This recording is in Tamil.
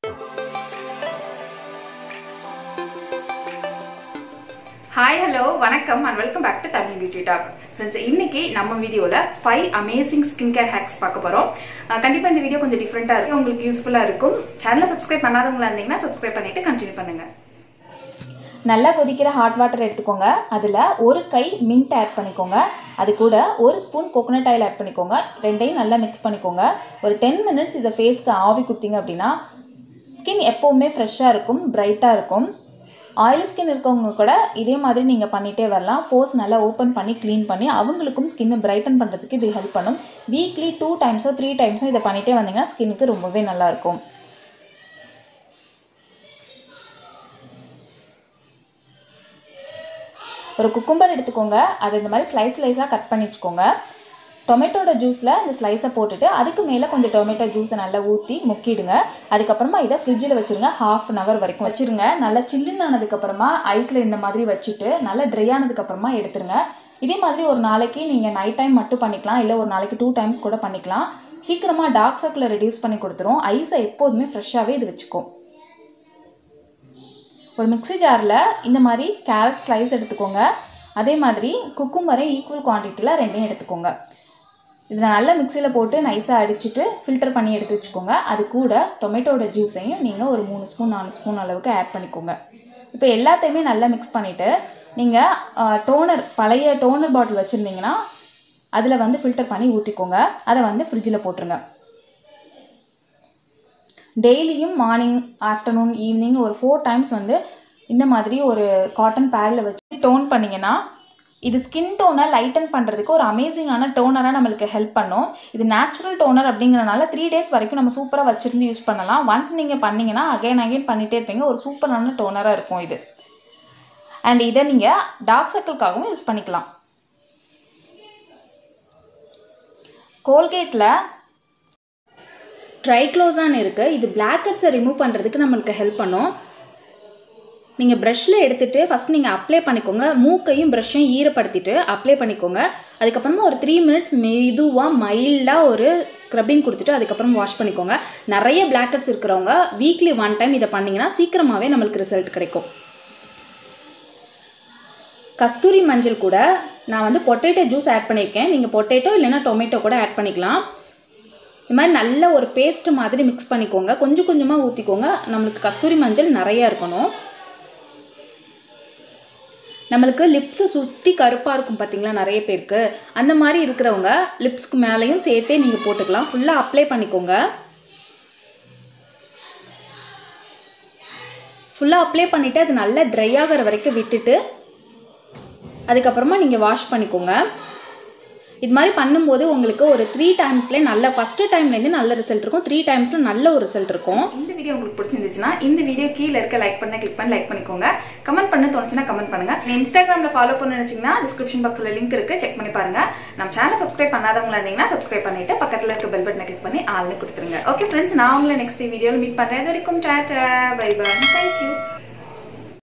ஹாய் ஹலோ வணக்கம் and welcome back to Tamil beauty talk friends இன்னைக்கு நம்ம வீடியோவில் five amazing skin care hacks பார்க்க போகிறோம் கண்டிப்பாக இந்த வீடியோ கொஞ்சம் டிஃப்ரெண்ட்டாக இருக்கும் உங்களுக்கு யூஸ்ஃபுல்லாக இருக்கும் சேனலை சப்ஸ்கிரைப் பண்ணாதவங்களா இருந்தீங்கன்னா சப்ஸ்கிரைப் பண்ணிட்டு கண்டினியூ பண்ணுங்க நல்லா கொதிக்கிற ஹாட் வாட்டர் எடுத்துக்கோங்க அதில் ஒரு கை மின்ட் ஆட் பண்ணிக்கோங்க அது கூட ஒரு ஸ்பூன் கோகோனட் ஆயில் ஆட் பண்ணிக்கோங்க ரெண்டையும் நல்லா மிக்ஸ் பண்ணிக்கோங்க ஒரு டென் மினிட்ஸ் இதை ஃபேஸ்க்கு ஆவி கொடுத்தீங்க அப்படின்னா ஸ்கின் எப்போவுமே ஃப்ரெஷ்ஷாக இருக்கும் பிரைட்டாக இருக்கும் ஆயில் ஸ்கின் இருக்கவங்க கூட இதே மாதிரி நீங்கள் பண்ணிகிட்டே வரலாம் போஸ் நல்லா ஓப்பன் பண்ணி க்ளீன் பண்ணி அவங்களுக்கும் ஸ்கின்னை பிரைட்டன் பண்ணுறதுக்கு இது ஹெல்ப் பண்ணும் வீக்லி டூ டைம்ஸோ த்ரீ டைம்ஸோ இதை பண்ணிகிட்டே வந்தீங்கன்னா ஸ்கின்னுக்கு ரொம்பவே நல்லாயிருக்கும் ஒரு குக்கும்பர் எடுத்துக்கோங்க அதை இந்த மாதிரி ஸ்லைஸ் ஸ்லைஸாக கட் பண்ணி வச்சுக்கோங்க டொமேட்டோட ஜூஸில் இந்த ஸ்லைஸை போட்டுட்டு அதுக்கு மேலே கொஞ்சம் டொமேட்டோ ஜூஸை நல்லா ஊற்றி முக்கிடுங்க அதுக்கப்புறமா இதை ஃப்ரிட்ஜில் வச்சுருங்க ஹாஃப் அன் ஹவர் வரைக்கும் வச்சுருங்க நல்லா சில்லுன்னு ஆனதுக்கப்புறமா ஐஸில் இந்த மாதிரி வச்சுட்டு நல்லா ட்ரை ஆனதுக்கப்புறமா எடுத்துருங்க இதே மாதிரி ஒரு நாளைக்கு நீங்கள் நைட் டைம் மட்டும் பண்ணிக்கலாம் இல்லை ஒரு நாளைக்கு டூ டைம்ஸ் கூட பண்ணிக்கலாம் சீக்கிரமாக டார்க் சர்க்கிளை ரெடியூஸ் பண்ணி கொடுத்துரும் ஐஸை எப்போதுமே ஃப்ரெஷ்ஷாகவே இது வச்சுக்கும் ஒரு மிக்ஸி ஜாரில் இந்த மாதிரி கேரட் ஸ்லைஸ் எடுத்துக்கோங்க அதே மாதிரி குக்கும்பரை ஈக்குவல் குவான்டிட்டியில் ரெண்டையும் எடுத்துக்கோங்க இதை நல்லா மிக்சியில் போட்டு நைஸாக அடிச்சுட்டு ஃபில்டர் பண்ணி எடுத்து வச்சுக்கோங்க அது கூட டொமேட்டோட ஜூஸையும் நீங்கள் ஒரு மூணு ஸ்பூன் நாலு ஸ்பூன் அளவுக்கு ஆட் பண்ணிக்கோங்க இப்போ எல்லாத்தையுமே நல்லா மிக்ஸ் பண்ணிவிட்டு நீங்கள் டோனர் பழைய டோனர் பாட்டில் வச்சுருந்தீங்கன்னா அதில் வந்து ஃபில்டர் பண்ணி ஊற்றிக்கோங்க அதை வந்து ஃப்ரிட்ஜில் போட்டுருங்க டெய்லியும் மார்னிங் ஆஃப்டர்நூன் ஈவினிங் ஒரு ஃபோர் டைம்ஸ் வந்து இந்த மாதிரி ஒரு காட்டன் பேரில் வச்சு டோன் பண்ணிங்கன்னா இது ஸ்கின் டோனை லைட்டன் பண்ணுறதுக்கு ஒரு அமேசிங்கான டோனராக நம்மளுக்கு ஹெல்ப் பண்ணும் இது நேச்சுரல் டோனர் அப்படிங்கிறனால த்ரீ டேஸ் வரைக்கும் நம்ம சூப்பராக வச்சுருந்து யூஸ் பண்ணலாம் ஒன்ஸ் நீங்கள் பண்ணிங்கன்னா அகைன் அகைன் பண்ணிகிட்டே இருப்பீங்க ஒரு சூப்பரான டோனராக இருக்கும் இது அண்ட் இதை நீங்கள் டார்க் சர்க்கிள்காகவும் யூஸ் பண்ணிக்கலாம் கோல்கேட்டில் ட்ரைக்ளோசான் இருக்குது இது பிளாக் ஹெட்ஸை ரிமூவ் பண்ணுறதுக்கு நம்மளுக்கு ஹெல்ப் பண்ணும் நீங்கள் ப்ரஷ்ஷில் எடுத்துகிட்டு ஃபஸ்ட் நீங்கள் அப்ளை பண்ணிக்கோங்க மூக்கையும் ப்ரஷ்ஷையும் ஈரப்படுத்திட்டு அப்ளை பண்ணிக்கோங்க அதுக்கப்புறமா ஒரு த்ரீ மினிட்ஸ் மெதுவாக மைல்டாக ஒரு ஸ்க்ரப்பிங் கொடுத்துட்டு அதுக்கப்புறம் வாஷ் பண்ணிக்கோங்க நிறைய பிளாக் ஹெட்ஸ் இருக்கிறவங்க வீக்லி ஒன் டைம் இதை பண்ணிங்கன்னா சீக்கிரமாகவே நம்மளுக்கு ரிசல்ட் கிடைக்கும் கஸ்தூரி மஞ்சள் கூட நான் வந்து பொட்டேட்டோ ஜூஸ் ஆட் பண்ணியிருக்கேன் நீங்கள் பொட்டேட்டோ இல்லைன்னா டொமேட்டோ கூட ஆட் பண்ணிக்கலாம் இது மாதிரி நல்ல ஒரு பேஸ்ட் மாதிரி மிக்ஸ் பண்ணிக்கோங்க கொஞ்சம் கொஞ்சமாக ஊற்றிக்கோங்க நம்மளுக்கு கஸ்தூரி மஞ்சள் நிறையா இருக்கணும் நம்மளுக்கு லிப்ஸை சுற்றி கருப்பாக இருக்கும் பார்த்தீங்களா நிறைய பேருக்கு அந்த மாதிரி இருக்கிறவங்க லிப்ஸ்க்கு மேலேயும் சேர்த்தே நீங்கள் போட்டுக்கலாம் ஃபுல்லாக அப்ளை பண்ணிக்கோங்க ஃபுல்லாக அப்ளை பண்ணிவிட்டு அது நல்லா ட்ரை ஆகிற வரைக்கும் விட்டுட்டு அதுக்கப்புறமா நீங்கள் வாஷ் பண்ணிக்கோங்க இது மாதிரி பண்ணும்போது உங்களுக்கு ஒரு த்ரீ டைம்ஸ்லேயே நல்ல ஃபஸ்ட்டு டைம்லேருந்து நல்ல ரிசல்ட் இருக்கும் த்ரீ டைம்ஸில் நல்ல ஒரு ரிசல்ட் இருக்கும் இந்த வீடியோ உங்களுக்கு பிடிச்சிருந்துச்சுன்னா இந்த வீடியோ கீழே இருக்க லைக் பண்ண கிளிக் பண்ணி லைக் பண்ணிக்கோங்க கமெண்ட் பண்ண தோணுச்சுன்னா கமெண்ட் பண்ணுங்க இன்ஸ்டாகிராமில் ஃபாலோ பண்ண நினைச்சீங்கன்னா டிஸ்கிரிப்ஷன் பாக்ஸில் லிங்க் இருக்கு செக் பண்ணி பாருங்க நம்ம சேனலை சப்ஸ்கிரைப் பண்ணாதவங்களா இருந்தீங்கன்னா சப்ஸ்கிரைப் பண்ணிட்டு பக்கத்தில் இருக்க பெல் பட்டனை கிளிக் பண்ணி ஆள்னு கொடுத்துருங்க ஓகே ஃப்ரெண்ட்ஸ் நான் உங்களை நெக்ஸ்ட் வீடியோவில் மீட் பண்ணுறேன் இது வரைக்கும் டாட்டா பை பை தேங்க்யூ